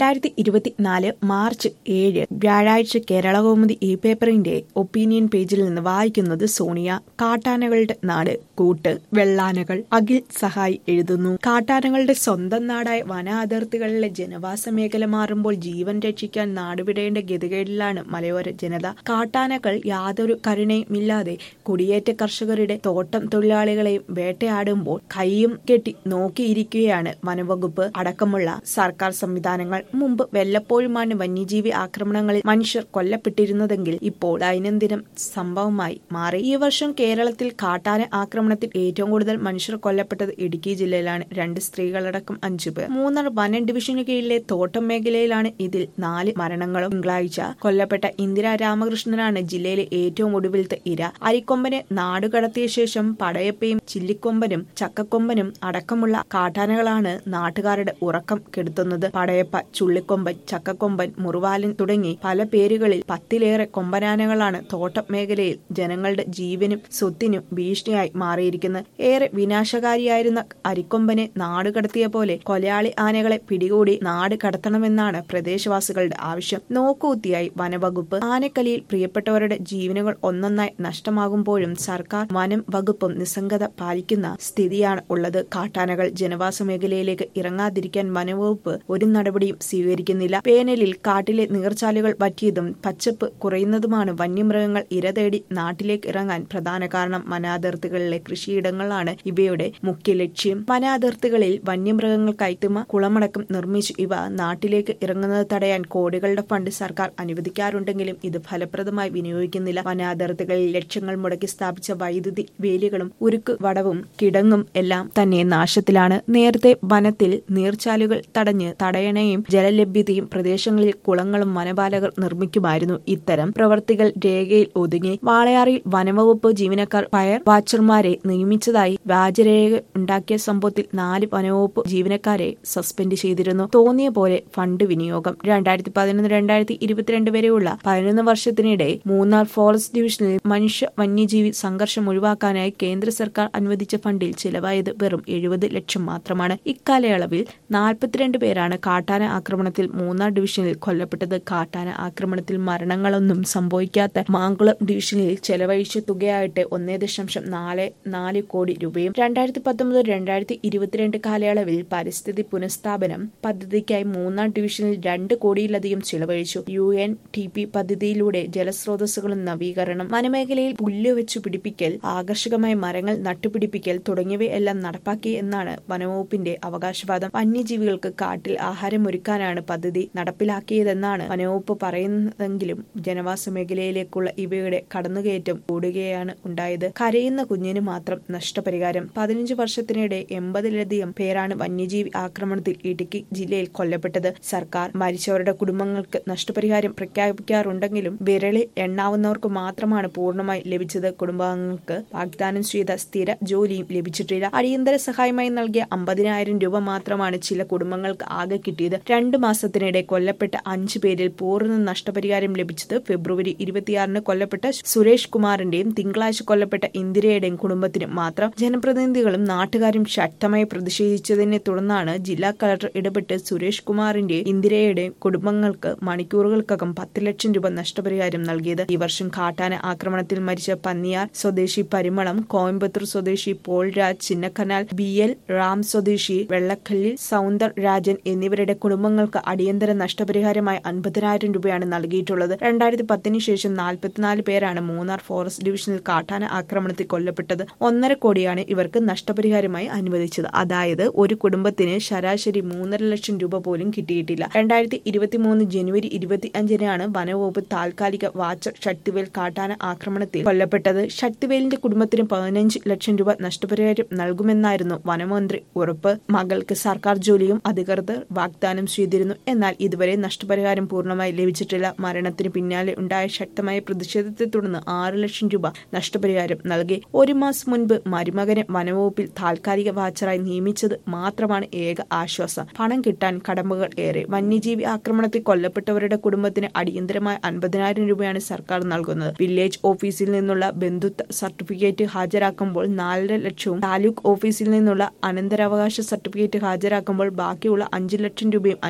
രണ്ടായിരത്തി ഇരുപത്തിനാല് മാർച്ച് ഏഴ് വ്യാഴാഴ്ച കേരളകൗമുദി ഈ പേപ്പറിന്റെ ഒപ്പീനിയൻ പേജിൽ നിന്ന് വായിക്കുന്നത് സോണിയ കാട്ടാനകളുടെ നാട് കൂട്ട് വെള്ളാനകൾ അഖിൽ സഹായി എഴുതുന്നു കാട്ടാനകളുടെ സ്വന്തം നാടായ വന അതിർത്തികളിലെ ജനവാസ മേഖല മാറുമ്പോൾ ജീവൻ രക്ഷിക്കാൻ നാടുവിടേണ്ട ഗതികേടിലാണ് മലയോര ജനത കാട്ടാനകൾ യാതൊരു കരുണയുമില്ലാതെ കുടിയേറ്റ കർഷകരുടെ തോട്ടം തൊഴിലാളികളെയും വേട്ടയാടുമ്പോൾ കൈയും കെട്ടി നോക്കിയിരിക്കുകയാണ് വനവകുപ്പ് അടക്കമുള്ള സർക്കാർ സംവിധാനങ്ങൾ മുമ്പ് വല്ലപ്പോഴുമാണ് വന്യജീവി ആക്രമണങ്ങളിൽ മനുഷ്യർ കൊല്ലപ്പെട്ടിരുന്നതെങ്കിൽ ഇപ്പോൾ ദൈനംദിനം സംഭവമായി മാറി ഈ വർഷം കേരളത്തിൽ കാട്ടാന ആക്രമണത്തിൽ ഏറ്റവും കൂടുതൽ മനുഷ്യർ കൊല്ലപ്പെട്ടത് ഇടുക്കി ജില്ലയിലാണ് രണ്ട് സ്ത്രീകളടക്കം അഞ്ചു പേർ മൂന്നാർ വനം ഡിവിഷന് കീഴിലെ തോട്ടം മേഖലയിലാണ് ഇതിൽ നാല് മരണങ്ങളും തിങ്കളാഴ്ച കൊല്ലപ്പെട്ട ഇന്ദിര രാമകൃഷ്ണനാണ് ജില്ലയിലെ ഏറ്റവും ഒടുവിലത്തെ ഇര അരിക്കൊമ്പനെ നാടുകടത്തിയ ശേഷം പടയപ്പയും ചില്ലിക്കൊമ്പനും ചക്കക്കൊമ്പനും അടക്കമുള്ള കാട്ടാനകളാണ് നാട്ടുകാരുടെ ഉറക്കം കെടുത്തുന്നത് പടയപ്പ ചുള്ളിക്കൊമ്പൻ ചക്കക്കൊമ്പൻ മുറുവാലൻ തുടങ്ങി പല പേരുകളിൽ പത്തിലേറെ കൊമ്പനാനകളാണ് തോട്ടം മേഖലയിൽ ജനങ്ങളുടെ ജീവനും സ്വത്തിനും ഭീഷണിയായി മാറിയിരിക്കുന്നത് ഏറെ വിനാശകാരിയായിരുന്ന അരിക്കൊമ്പനെ നാടുകടത്തിയ പോലെ കൊലയാളി ആനകളെ പിടികൂടി നാട് കടത്തണമെന്നാണ് പ്രദേശവാസികളുടെ ആവശ്യം നോക്കൂത്തിയായി വനവകുപ്പ് ആനക്കലിയിൽ പ്രിയപ്പെട്ടവരുടെ ജീവനുകൾ ഒന്നൊന്നായി നഷ്ടമാകുമ്പോഴും സർക്കാർ വനം വകുപ്പും നിസ്സംഗത പാലിക്കുന്ന സ്ഥിതിയാണ് ഉള്ളത് കാട്ടാനകൾ ജനവാസ മേഖലയിലേക്ക് ഇറങ്ങാതിരിക്കാൻ വനവകുപ്പ് ഒരു നടപടിയും സ്വീകരിക്കുന്നില്ല വേനലിൽ കാട്ടിലെ നീർച്ചാലുകൾ വറ്റിയതും പച്ചപ്പ് കുറയുന്നതുമാണ് വന്യമൃഗങ്ങൾ ഇര തേടി നാട്ടിലേക്ക് ഇറങ്ങാൻ പ്രധാന കാരണം വനാതിർത്തികളിലെ കൃഷിയിടങ്ങളാണ് ഇവയുടെ മുഖ്യ ലക്ഷ്യം വനാതിർത്തികളിൽ വന്യമൃഗങ്ങൾക്കായി തിമ കുളമടക്കം നിർമ്മിച്ചു ഇവ നാട്ടിലേക്ക് ഇറങ്ങുന്നത് തടയാൻ കോടികളുടെ ഫണ്ട് സർക്കാർ അനുവദിക്കാറുണ്ടെങ്കിലും ഇത് ഫലപ്രദമായി വിനിയോഗിക്കുന്നില്ല വനാതിർത്തികളിൽ ലക്ഷങ്ങൾ മുടക്കി സ്ഥാപിച്ച വൈദ്യുതി വേലികളും ഉരുക്ക് വടവും കിടങ്ങും എല്ലാം തന്നെ നാശത്തിലാണ് നേരത്തെ വനത്തിൽ നീർച്ചാലുകൾ തടഞ്ഞ് തടയണയും ജലലഭ്യതയും പ്രദേശങ്ങളിൽ കുളങ്ങളും വനപാലകർ നിർമ്മിക്കുമായിരുന്നു ഇത്തരം പ്രവർത്തികൾ രേഖയിൽ ഒതുങ്ങി വാളയാറിൽ വനവകുപ്പ് ജീവനക്കാർ ഫയർ വാച്ചർമാരെ നിയമിച്ചതായി വ്യാജരേഖ ഉണ്ടാക്കിയ സംഭവത്തിൽ നാല് വനവകുപ്പ് ജീവനക്കാരെ സസ്പെൻഡ് ചെയ്തിരുന്നു തോന്നിയ പോലെ ഫണ്ട് വിനിയോഗം രണ്ടായിരത്തി പതിനൊന്ന് രണ്ടായിരത്തി ഇരുപത്തിരണ്ട് വരെയുള്ള പതിനൊന്ന് വർഷത്തിനിടെ മൂന്നാർ ഫോറസ്റ്റ് ഡിവിഷനിൽ മനുഷ്യ വന്യജീവി സംഘർഷം ഒഴിവാക്കാനായി കേന്ദ്ര സർക്കാർ അനുവദിച്ച ഫണ്ടിൽ ചിലവായത് വെറും എഴുപത് ലക്ഷം മാത്രമാണ് ഇക്കാലയളവിൽ നാൽപ്പത്തിരണ്ട് പേരാണ് കാട്ടാന ആക്രമണത്തിൽ മൂന്നാർ ഡിവിഷനിൽ കൊല്ലപ്പെട്ടത് കാട്ടാന ആക്രമണത്തിൽ മരണങ്ങളൊന്നും സംഭവിക്കാത്ത മാങ്കുളം ഡിവിഷനിൽ ചെലവഴിച്ച തുകയായിട്ട് ഒന്നേ ദശാംശം നാല് നാല് കോടി രൂപയും രണ്ടായിരത്തി പത്തൊമ്പത് രണ്ടായിരത്തി ഇരുപത്തിരണ്ട് കാലയളവിൽ പരിസ്ഥിതി പുനഃസ്ഥാപനം പദ്ധതിക്കായി മൂന്നാം ഡിവിഷനിൽ രണ്ട് കോടിയിലധികം ചിലവഴിച്ചു യു എൻ ടി പി പദ്ധതിയിലൂടെ ജലസ്രോതസ്സുകളും നവീകരണം വനമേഖലയിൽ പുല്ല് വെച്ചു പിടിപ്പിക്കൽ ആകർഷകമായ മരങ്ങൾ നട്ടുപിടിപ്പിക്കൽ തുടങ്ങിയവയെല്ലാം നടപ്പാക്കി എന്നാണ് വനവകുപ്പിന്റെ അവകാശവാദം വന്യജീവികൾക്ക് കാട്ടിൽ ആഹാരമൊരുക്കാനാണ് പദ്ധതി നടപ്പിലാക്കിയതെന്നാണ് വനവകുപ്പ് പറയുന്നതെങ്കിലും ജനവാസ മേഖലയിലേക്കുള്ള ഇവയുടെ കടന്നുകയറ്റം കൂടുകയാണ് ഉണ്ടായത് കരയുന്ന കുഞ്ഞിന് മാത്രം നഷ്ടപരിഹാരം പതിനഞ്ച് വർഷത്തിനിടെ എൺപതിലധികം പേരാണ് വന്യജീവി ആക്രമണത്തിൽ ഇടുക്കി ജില്ലയിൽ കൊല്ലപ്പെട്ടത് സർക്കാർ മരിച്ചവരുടെ കുടുംബങ്ങൾക്ക് നഷ്ടപരിഹാരം പ്രഖ്യാപിക്കാറുണ്ടെങ്കിലും വിരളിൽ എണ്ണാവുന്നവർക്ക് മാത്രമാണ് പൂർണ്ണമായി ലഭിച്ചത് കുടുംബാംഗങ്ങൾക്ക് വാഗ്ദാനം ചെയ്ത സ്ഥിര ജോലിയും ലഭിച്ചിട്ടില്ല അടിയന്തര സഹായമായി നൽകിയ അമ്പതിനായിരം രൂപ മാത്രമാണ് ചില കുടുംബങ്ങൾക്ക് ആകെ കിട്ടിയത് രണ്ടു മാസത്തിനിടെ കൊല്ലപ്പെട്ട അഞ്ചു പേരിൽ പൂർണ്ണ നഷ്ടപരിഹാരം ലഭിച്ചത് ഫെബ്രുവരി ഇരുപത്തിയാറിന് കൊല്ലപ്പെട്ട സുരേഷ് കുമാറിന്റെയും തിങ്കളാഴ്ച കൊല്ലപ്പെട്ട ഇന്ദിരയുടെയും കുടുംബത്തിന് മാത്രം ജനപ്രതിനിധികളും നാട്ടുകാരും ശക്തമായി പ്രതിഷേധിച്ചതിനെ തുടർന്നാണ് ജില്ലാ കളക്ടർ ഇടപെട്ട് സുരേഷ് കുമാറിന്റെ ഇന്ദിരയുടെയും കുടുംബങ്ങൾക്ക് മണിക്കൂറുകൾക്കകം പത്ത് ലക്ഷം രൂപ നഷ്ടപരിഹാരം നൽകിയത് ഈ വർഷം കാട്ടാന ആക്രമണത്തിൽ മരിച്ച പന്നിയാർ സ്വദേശി പരിമളം കോയമ്പത്തൂർ സ്വദേശി Paul Raj Chinnakanal B L Ram സ്വദേശി വെള്ളക്കല്ലിൽ സൗന്ദർ രാജൻ എന്നിവരുടെ കുടുംബങ്ങൾക്ക് അടിയന്തര നഷ്ടപരിഹാരമായി അൻപതിനായിരം രൂപയാണ് നൽകിയിട്ടുള്ളത് രണ്ടായിരത്തി പത്തിന് ശേഷം നാൽപ്പത്തിനാല് പേരാണ് മൂന്നാർ ഫോറസ്റ്റ് ഡിവിഷനിൽ കാട്ടാന ആക്രമണത്തിൽ കൊല്ലപ്പെട്ടത് ഒന്നര കോടിയാണ് ഇവർക്ക് നഷ്ടപരിഹാരമായി അനുവദിച്ചത് അതായത് ഒരു കുടുംബത്തിന് ശരാശരി മൂന്നര ലക്ഷം രൂപ പോലും കിട്ടിയിട്ടില്ല രണ്ടായിരത്തി ഇരുപത്തിമൂന്ന് ജനുവരി ഇരുപത്തി അഞ്ചിനാണ് വനവകുപ്പ് താൽക്കാലിക വാച്ചർ ശക്തിവേൽ കാട്ടാന ആക്രമണത്തിൽ കൊല്ലപ്പെട്ടത് ശക്തിവേലിന്റെ കുടുംബത്തിന് പതിനഞ്ച് ലക്ഷം രൂപ നഷ്ടപരിഹാരം നൽകുമെന്നായിരുന്നു വനമന്ത്രി ഉറപ്പ് മകൾക്ക് സർക്കാർ ജോലിയും അധികൃതർ വാഗ്ദാനം ചെയ്തിരുന്നു എന്നാൽ ഇതുവരെ നഷ്ടപരിഹാരം പൂർണ്ണമായി ലഭിച്ചിട്ടില്ല മരണത്തിന് പിന്നാലെ ഉണ്ടായ ശക്തമായ പ്രതിഷേധത്തെ തുടർന്ന് ആറ് ലക്ഷം രൂപ നഷ്ടപരിഹാരം നൽകി ഒരു മാസം മുൻപ് മരുമകനെ വനവകുപ്പിൽ താൽക്കാലിക വാച്ചറായി നിയമിച്ചത് മാത്രമാണ് ഏക ആശ്വാസം പണം കിട്ടാൻ കടമ്പകൾ ഏറെ വന്യജീവി ആക്രമണത്തിൽ കൊല്ലപ്പെട്ടവരുടെ കുടുംബത്തിന് അടിയന്തരമായ അൻപതിനായിരം രൂപയാണ് സർക്കാർ നൽകുന്നത് വില്ലേജ് ഓഫീസിൽ നിന്നുള്ള ബന്ധുത്വ സർട്ടിഫിക്കറ്റ് ഹാജരാക്കുമ്പോൾ നാലര ലക്ഷവും താലൂക്ക് ഓഫീസിൽ നിന്നുള്ള അനന്തരാവകാശ സർട്ടിഫിക്കറ്റ് ഹാജരാക്കുമ്പോൾ ബാക്കിയുള്ള അഞ്ചു ലക്ഷം രൂപയും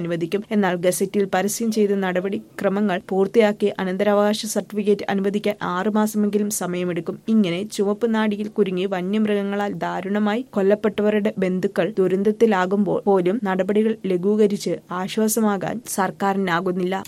അനുവദിക്കും എന്നാൽ ഗസറ്റിൽ പരസ്യം ചെയ്ത നടപടിക്രമങ്ങൾ പൂർത്തിയാക്കി അനന്തരാവകാശ സർട്ടിഫിക്കറ്റ് അനുവദിക്കാൻ ആറുമാസമെങ്കിലും സമയമെടുക്കും ഇങ്ങനെ ചുവപ്പ് നാടിയിൽ കുരുങ്ങി വന്യമൃഗങ്ങളാൽ ദാരുണമായി കൊല്ലപ്പെട്ടവരുടെ ബന്ധുക്കൾ ദുരന്തത്തിലാകുമ്പോൾ പോലും നടപടികൾ ലഘൂകരിച്ച് ആശ്വാസമാകാൻ സർക്കാരിനാകുന്നില്ല